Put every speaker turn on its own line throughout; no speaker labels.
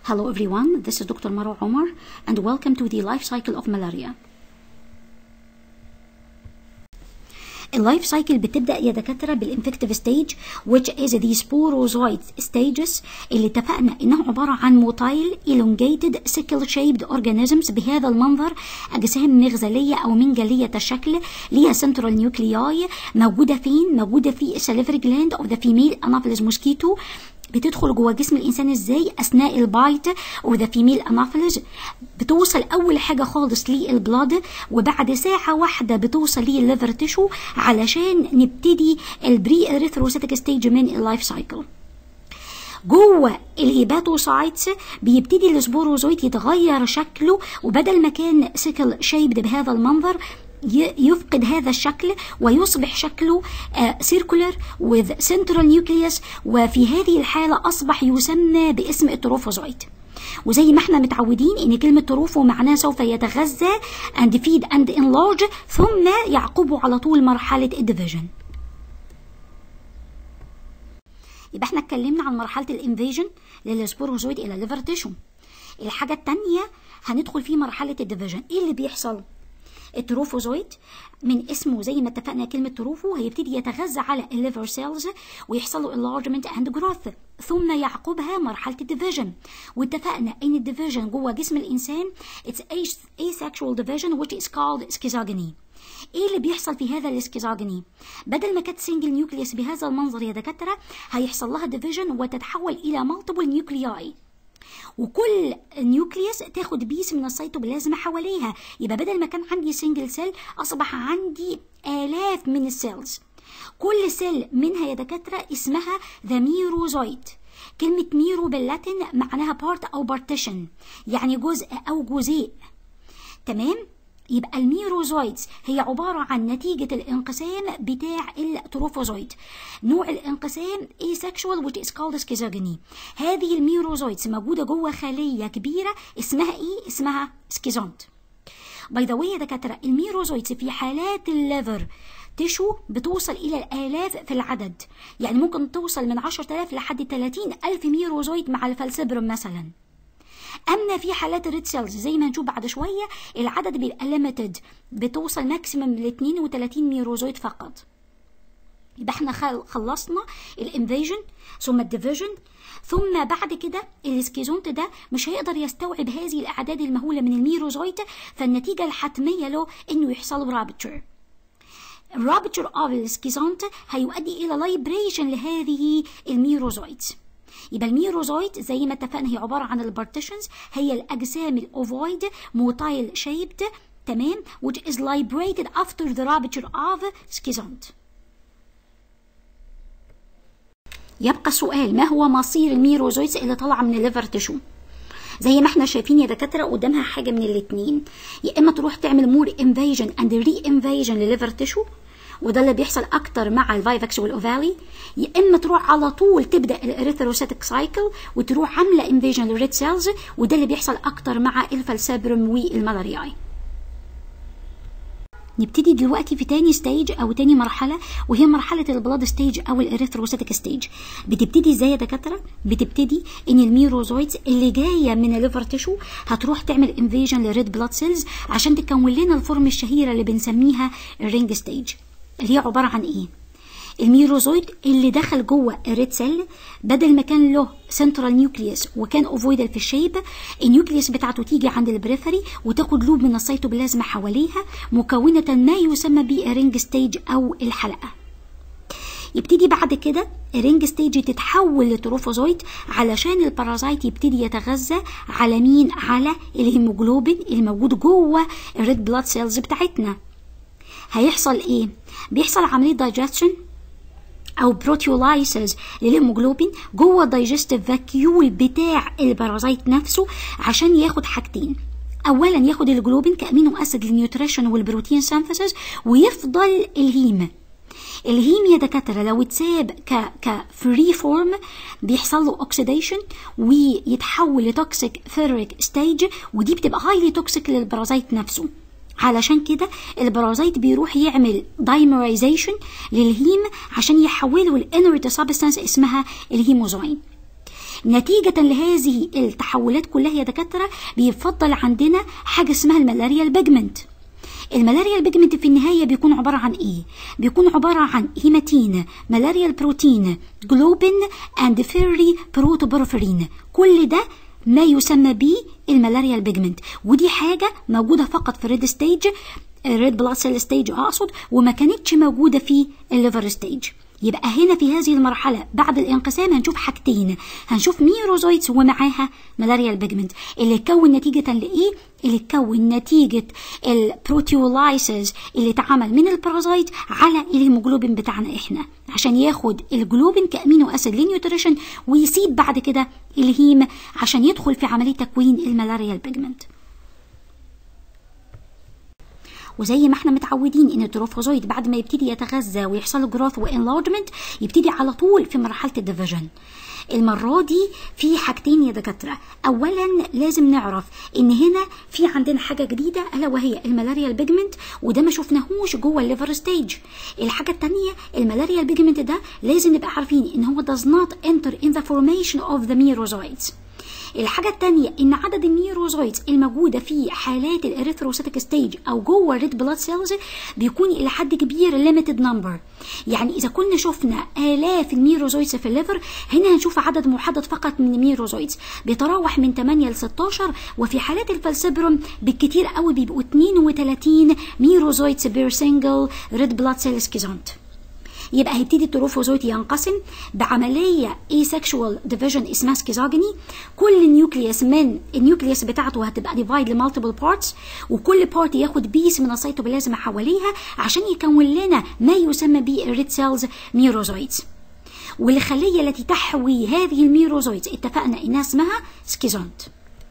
Hello everyone, this is Dr. Maro Omar and welcome to the life cycle of malaria. اللايف سايكل بتبدا يا دكاتره بالانفكتيف ستيج which is the sporozoite stages اللي اتفقنا انها عباره عن موتايل elongated sickle shaped organisms بهذا المنظر اجسام مغزليه او منجليه الشكل ليها central nuclei موجوده فين موجوده في salivary gland of the female anopheles mosquito بتدخل جوه جسم الانسان ازاي اثناء البايت وذا فيميل انافلج بتوصل اول حاجه خالص للبلاد وبعد ساعه واحده بتوصل للليفر تيشو علشان نبتدي البري اريثروسيتك ستيج من اللايف سايكل جوه الهيباتوسايتس بيبتدي السبوروزويت يتغير شكله وبدل ما كان سيكل شيبد بهذا المنظر يفقد هذا الشكل ويصبح شكله سيركولر with central nucleus وفي هذه الحالة أصبح يسمى باسم التروفوزويت وزي ما احنا متعودين ان كلمة تروفو معناها سوف يتغذى and feed and enlarge ثم يعقبه على طول مرحلة الديفيجن يبقى احنا اتكلمنا عن مرحلة الانفيجن للسبوروزويد الى ليفر تيشو الحاجة التانية هندخل في مرحلة الديفيجن ايه اللي بيحصل؟ التروفوزويد من اسمه زي ما اتفقنا كلمة تروفو هيبتدي يتغذى على الليفر سيلز ويحصل له enlargement and growth ثم يعقبها مرحلة الديفيجن واتفقنا ان الديفيجن جوه جسم الانسان it's asexual division which is called schizogeny ايه اللي بيحصل في هذا الاسكيزوجيني بدل ما كانت سنجل نيوكليوس بهذا المنظر يا دكاتره هيحصل لها ديفيجن وتتحول الى مالتيبل نيوكلياي وكل نيوكليوس تاخد بيس من السيتوبلازم حواليها يبقى بدل ما كان عندي سنجل سيل اصبح عندي الاف من السيلز كل سيل منها يا دكاتره اسمها ذا ميروزويت كلمة ميرو باللاتين معناها بارت أو بارتيشن يعني جزء أو جزيء تمام؟ يبقى الميروزويدز هي عبارة عن نتيجة الانقسام بتاع التروفوزويد نوع الانقسام asexual which is called schizogeny هذه الميروزويدز موجودة جوه خلية كبيرة اسمها ايه؟ اسمها سكيزونت باي ذا يا دكاترة الميروزويدز في حالات الليفر تشو بتوصل إلى الآلاف في العدد يعني ممكن توصل من 10000 لحد 30000 ميروزويد مع الفلسبرم مثلا اما في حالات الريد سيلز زي ما هنشوف بعد شويه العدد بيبقى ليميتد بتوصل ماكسيمم ل 32 ميروزويد فقط يبقى احنا خلصنا الانفيجن ثم الديفيجن ثم بعد كده السكيزونت ده مش هيقدر يستوعب هذه الاعداد المهوله من الميروزويت فالنتيجه الحتميه له انه يحصل له رابتشر الرابتشر اوف السكيزونت هيؤدي الى لايبريشن لهذه الميروزويتس يبقى الميروزويت زي ما اتفقنا هي عباره عن البارتيشنز هي الاجسام الاوفويد موتايل شيبد تمام which is liberated after the rupture of schizont يبقى السؤال ما هو مصير الميروزويتس اللي طالعه من الليفر تشو زي ما احنا شايفين يا دكاتره قدامها حاجه من الاثنين يا اما تروح تعمل مور انفيجن اند ري انفيجن لليفر تشو وده اللي بيحصل اكتر مع الفايفكس والاوفالي يا اما تروح على طول تبدا الاريثروسيتك سايكل وتروح عامله انفيجن للريد سيلز وده اللي بيحصل اكتر مع الفلسبرم والملارياي نبتدي دلوقتي في تاني ستيج او تاني مرحله وهي مرحله البلاد ستيج او الاريثروسيتك ستيج بتبتدي ازاي يا دكاتره بتبتدي ان الميروزويتس اللي جايه من الليفر تيشو هتروح تعمل انفيجن للريد بلاد سيلز عشان تكون لنا الفورم الشهيره اللي بنسميها الرينج ستيج اللي هي عباره عن ايه الميروزويد اللي دخل جوه الريد سيل بدل ما كان له سنترال نيوكليوس وكان اوفويدال في الشيب النيوكليوس بتاعته تيجي عند البريفري وتاخد لوب من السيتوبلازما حواليها مكونه ما يسمى بالرينج ستيج او الحلقه يبتدي بعد كده الرينج ستيج تتحول لتروفوزويد علشان البارازايت يبتدي يتغذى على مين على الهيموجلوبين اللي موجود جوه الريد بلاد سيلز بتاعتنا هيحصل ايه بيحصل عمليه دايجستشن او بروتيولايسز للهيموجلوبين جوه الدايجستيف فاكيول بتاع البارازايت نفسه عشان ياخد حاجتين اولا ياخد الجلوبين كامينو اسيد للنيوتريشن والبروتين سينثيسيس ويفضل الهيم الهيم يا دكاتره لو اتساب ك كفري فورم بيحصل له اوكسيديشن ويتحول لتوكسيك فيريك ستيج ودي بتبقى هايلي توكسيك للبارازايت نفسه علشان كده البرازيت بيروح يعمل دايمرايزيشن للهيم عشان يحوله لانرت سبستانس اسمها الهيموزوين نتيجة لهذه التحولات كلها يا دكاترة بيفضل عندنا حاجة اسمها الملاريا البيجمنت الملاريا البيجمنت في النهاية بيكون عبارة عن ايه؟ بيكون عبارة عن هيماتين ملاريا البروتين جلوبين اند فيري بروتوبورفرين كل ده ما يسمى به الملاريا البيجمنت ودي حاجة موجودة فقط في الريد ستيج الريد بلاد سيل ستيج اقصد وما كانتش موجودة في الليفر ستيج يبقى هنا في هذه المرحلة بعد الانقسام هنشوف حاجتين هنشوف ميروزويتس ومعاها ملاريا البيجمنت اللي اتكون نتيجة لإيه؟ اللي اتكون نتيجة البروتيولايسز اللي اتعمل من البارازايت على الهيموجلوبين بتاعنا احنا عشان ياخد الجلوبين كامينو اسيد للنيوتريشن ويسيب بعد كده الهيم عشان يدخل في عملية تكوين الملاريا البيجمنت وزي ما احنا متعودين ان التروفوزويد بعد ما يبتدي يتغذى ويحصل له جروث وانلارجمنت يبتدي على طول في مرحله الديفيجن المرة دي في حاجتين يا دكاترة أولا لازم نعرف إن هنا في عندنا حاجة جديدة ألا وهي الملاريا البيجمنت وده ما شفناهوش جوه الليفر ستيج الحاجة التانية الملاريا البيجمنت ده لازم نبقى عارفين إن هو does not enter in the formation of the merozoites الحاجة التانية إن عدد الميروزويتس الموجودة في حالات الإريثروسيتك ستيج أو جوه الريد بلاد سيلز بيكون إلى حد كبير ليميتد نمبر يعني إذا كنا شفنا آلاف الميروزويتس في الليفر هنا هنشوف عدد محدد فقط من الميروزويتس بيتراوح من 8 ل 16 وفي حالات الفلسبرم بالكتير قوي بيبقوا 32 ميروزويتس بير سنجل ريد بلاد سيل سكيزونت يبقى هيبتدي التروفوزويت ينقسم بعمليه asexual division اسمها سكيزوجيني كل نيوكليوس من النيوكليوس بتاعته هتبقى ديفايد لمالتيبل بارتس وكل بارت ياخد بيس من السيتوبلازم حواليها عشان يكون لنا ما يسمى بالريد سيلز ميروزويتس والخليه التي تحوي هذه الميروزويتس اتفقنا انها اسمها سكيزونت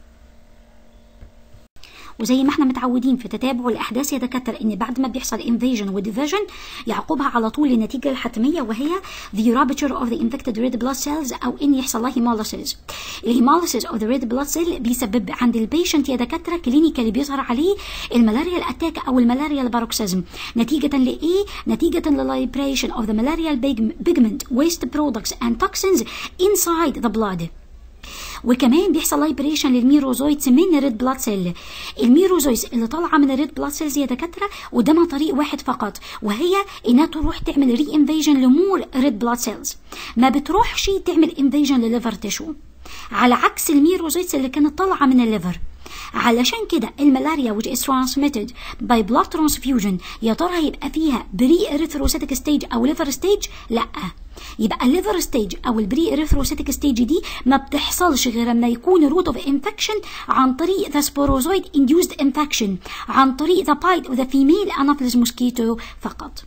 وزي ما احنا متعودين في تتابع الاحداث يا دكاتره ان بعد ما بيحصل انفيجن وديفيجن يعقبها على طول النتيجه الحتميه وهي the rupture of the infected red blood cells او ان يحصل لها هيموليسيس الهيموليسيس of the red blood cell بيسبب عند البيشنت يا دكاتره كلينيكالي بيظهر عليه الملاريا الاتاك او الملاريا الباروكسيزم نتيجه لايه نتيجه للليبريشن of the malarial pigment waste products and toxins inside the blood وكمان بيحصل لايبريشن للميروزويتس من الريد بلاد سيل الميروزويتس اللي طالعه من الريد بلاد سيلز يا دكاتره قدامها طريق واحد فقط وهي انها تروح تعمل ري انفيجن لمور ريد بلاد سيلز ما بتروحش تعمل انفيجن لليفر تيشو على عكس الميروزويتس اللي كانت طالعه من الليفر علشان كده الملاريا which is transmitted by blood transfusion يا ترى هيبقى فيها بري اريثروسيتك ستيج او ليفر ستيج لا يبقى الليفر ستيج او البري اريثروسيتك ستيج دي ما بتحصلش غير لما يكون روت اوف انفكشن عن طريق ذا سبوروزويد انديوزد انفكشن عن طريق ذا بايت اوف ذا فيميل انافيلز موسكيتو فقط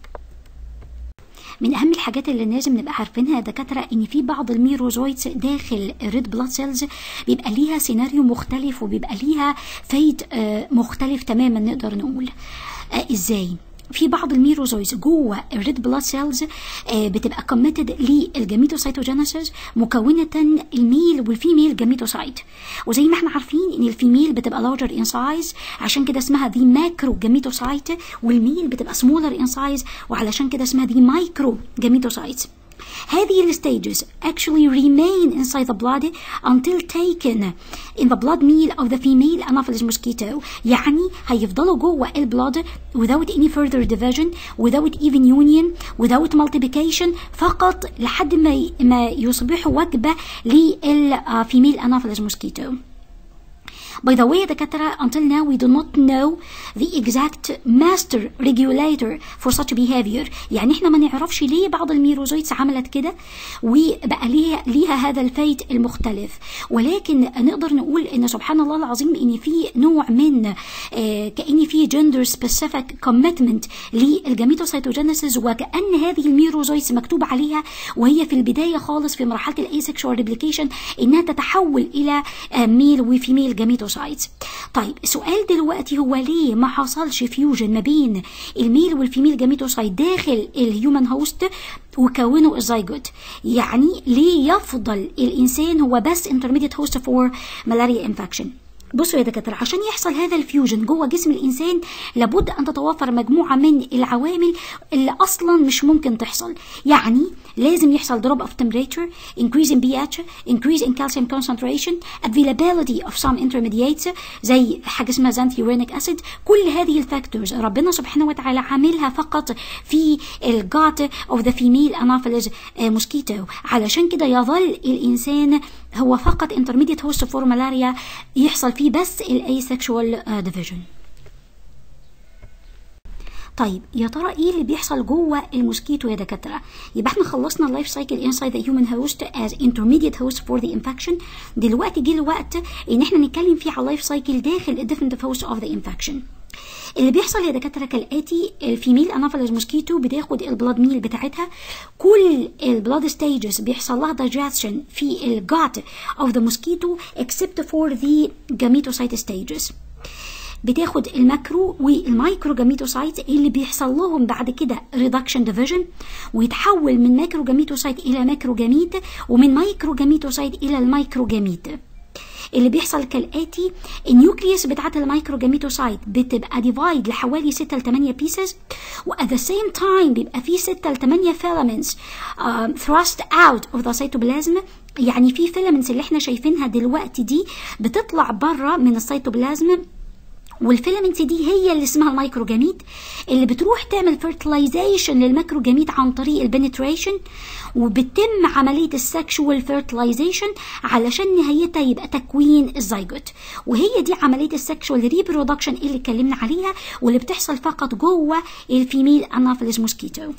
من اهم الحاجات اللي لازم نبقى عارفينها يا دكاتره ان في بعض الميروزويتس داخل الريد بلاد سيلز بيبقى ليها سيناريو مختلف وبيبقى ليها فايت مختلف تماما نقدر نقول ازاي في بعض الميروزويز جوه الريد بلاد سيلز بتبقى كوميتد للجاميتوسايتوجينيسيس مكونه الميل والفيميل جاميتوسايت وزي ما احنا عارفين ان الفيميل بتبقى لارجر ان سايز عشان كده اسمها دي ماكرو جاميتوسايت والميل بتبقى سمولر ان سايز وعلشان كده اسمها دي مايكرو جاميتوسايت هذه الستيجز actually remain inside the blood until taken in the blood meal of the female Anopheles mosquito يعني هيفضلوا جوه البلاد without any further division without even union without multiplication فقط لحد ما ما يصبحوا وجبة للفيميل Anopheles mosquito By the way, دكاترة, until now we do not know the exact master regulator for such behavior. يعني احنا ما نعرفش ليه بعض الميروزويتس عملت كده وبقى ليها, ليها هذا الفيت المختلف ولكن نقدر نقول ان سبحان الله العظيم ان في نوع من آه كأن في gender specific commitment للجاميتوسيتوجينيسيس وكأن هذه الميروزويتس مكتوب عليها وهي في البداية خالص في مرحلة الاسexual replication انها تتحول الى آه ميل وفيميل جاميتوسيتوجينيسيس طيب السؤال دلوقتي هو ليه ما حصلش فيوجن ما بين الميل والفيميل جاميتوسايت داخل الهيومن هوست وكونوا الزيجوت يعني ليه يفضل الانسان هو بس intermediate host for malaria infection بصوا يا دكاتره عشان يحصل هذا الفيوجن جوه جسم الانسان لابد ان تتوفر مجموعه من العوامل اللي اصلا مش ممكن تحصل يعني لازم يحصل drop of temperature increase in pH increase in calcium concentration availability of some intermediates زي حاجه اسمها xanthurenic acid كل هذه الفاكتورز ربنا سبحانه وتعالى عاملها فقط في الجات of the female anopheles mosquito علشان كده يظل الانسان هو فقط intermediate host for malaria يحصل فيه بس الاسexual division طيب يا ترى ايه اللي بيحصل جوه الموسكيتو يا دكاتره يبقى احنا خلصنا اللايف سايكل انسايد ذا هيومن هوست از intermediate host for the infection دلوقتي جه الوقت ان احنا نتكلم فيه على اللايف سايكل داخل الديفرنت host of the infection اللي بيحصل يا دكاتره كالاتي الفيميل انافيلز موسكيتو بتاخد البلاد ميل بتاعتها كل البلاد ستيجز بيحصل لها دايجستشن في الجات اوف ذا موسكيتو except for the gametocyte stages بتاخد الماكرو والمايكرو جاميتوسايت اللي بيحصل لهم بعد كده ريدكشن ديفيجن ويتحول من ماكرو جاميتوسايت الى ماكرو جاميت ومن مايكرو جاميتوسايت الى المايكرو جاميت اللي بيحصل كالاتي النيوكليوس بتاعت المايكرو جاميتوسايت بتبقى ديفايد لحوالي 6 ل 8 بيسز وات ذا سيم تايم بيبقى في 6 ل 8 فيلامنتس ثراست اوت اوف ذا سيتوبلازم يعني في فيلامنتس اللي احنا شايفينها دلوقتي دي بتطلع بره من السيتوبلازم والفيلامنت دي هي اللي اسمها المايكروجاميت اللي بتروح تعمل فيرتلايزيشن للماكروجاميت عن طريق البنتريشن وبتتم عملية السكشوال فيرتلايزيشن علشان نهايتها يبقى تكوين الزيجوت وهي دي عملية السكشوال ريبرودكشن اللي اتكلمنا عليها واللي بتحصل فقط جوه الفيميل انافيلز موسكيتو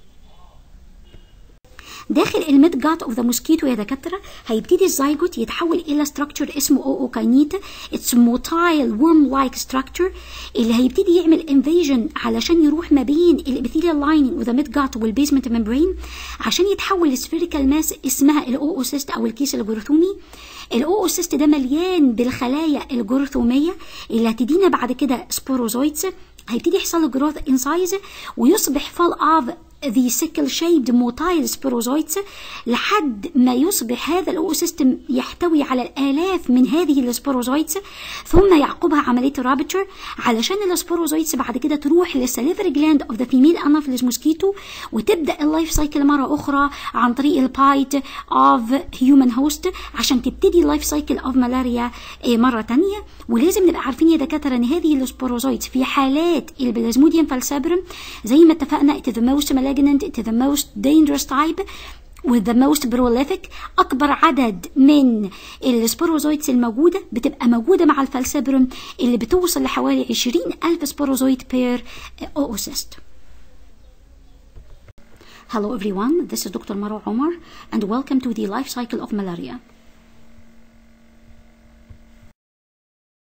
داخل الميد جات اوف ذا موسكيتو يا دكاتره هيبتدي الزيجوت يتحول الى ستراكشر اسمه او اوكاينيت اتس موتايل ورم لايك ستراكشر اللي هيبتدي يعمل انفيجن علشان يروح ما بين الابيثيليال لايننج وذا ميد جات والبيزمنت ممبرين عشان يتحول لسفيريكال ماس اسمها الاوسيست او الكيس الجرثومي الاوسيست ده مليان بالخلايا الجرثوميه اللي هتدينا بعد كده سبوروزويتس هيبتدي يحصل له جروث ان سايز ويصبح فول اوف the sickle shaped motile sporozoites لحد ما يصبح هذا الاو سيستم يحتوي على الالاف من هذه السبوروزويتس ثم يعقبها عمليه رابتشر علشان السبوروزويتس بعد كده تروح للسليفري جلاند اوف ذا فيميل انافيلز موسكيتو وتبدا اللايف سايكل مره اخرى عن طريق البايت اوف هيومن هوست عشان تبتدي اللايف سايكل اوف ملاريا مره ثانيه ولازم نبقى عارفين يا دكاتره ان هذه السبوروزويتس في حالات البلازموديوم فالسابرم زي ما اتفقنا it is the most malignant it is the most dangerous type with the most prolific أكبر عدد من السبوروزويتس الموجودة بتبقى موجودة مع الفالسبرم اللي بتوصل لحوالي 20 ألف سبوروزويت بير oocyst. Hello everyone, this is Dr. Maro Omar and welcome to the life cycle of malaria.